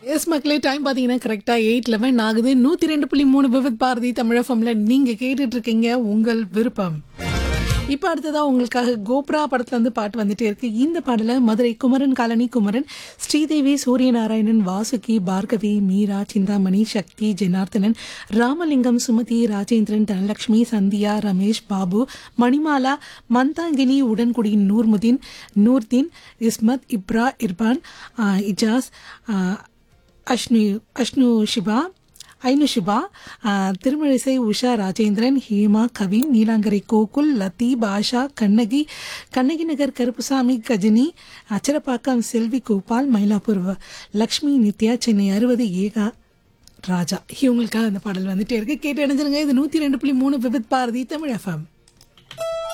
S மக்களே time பார்த்தீங்கன்னா கரெக்டாக எயிட் லெவன் ஆகுது நூற்றி ரெண்டு புள்ளி மூணு விவத் பாரதி தமிழஃபம்ல நீங்கள் கேட்டுட்டு இருக்கீங்க உங்கள் விருப்பம் இப்போ அடுத்ததாக உங்களுக்காக கோப்ரா படத்துலேருந்து பாட்டு வந்துட்டே இருக்கு இந்த பாடலை மதுரை குமரன் காலனி குமரன் ஸ்ரீதேவி சூரியநாராயணன் வாசுகி பார்கவி மீரா சிந்தாமணி சக்தி ஜனார்த்தனன் ராமலிங்கம் சுமதி ராஜேந்திரன் தனலட்சுமி சந்தியா ரமேஷ் பாபு மணிமாலா மந்தாங்கினி உடன்குடியின் நூர்முதீன் நூர்தீன் இஸ்மத் இப்ரா இர்பான் ஆஹ், இஜாஸ் ஆஹ், அஷ்னு அஷ்னு ஷிபா ஐனு ஷிபா ஆஹ், திருமழிசை உஷா ராஜேந்திரன் ஹேமா கவின் நீலாங்கரை கோகுல் லத்தீப் ஆஷா கண்ணகி கண்ணகி நகர் கருப்புசாமி கஜினி அச்சரப்பாக்கம் செல்வி கோபால் மயிலாப்பூர் வ- லக்ஷ்மி நித்யா சென்னை அறுபது ஏகா ராஜா இவங்களுக்காக அந்த பாடல் வந்துட்டே இருக்கு கேட்டு அணிஞ்சிருங்க இது நூற்றி ரெண்டு புள்ளி மூணு விபத் பாரதி தமிழ் எஃப்எம்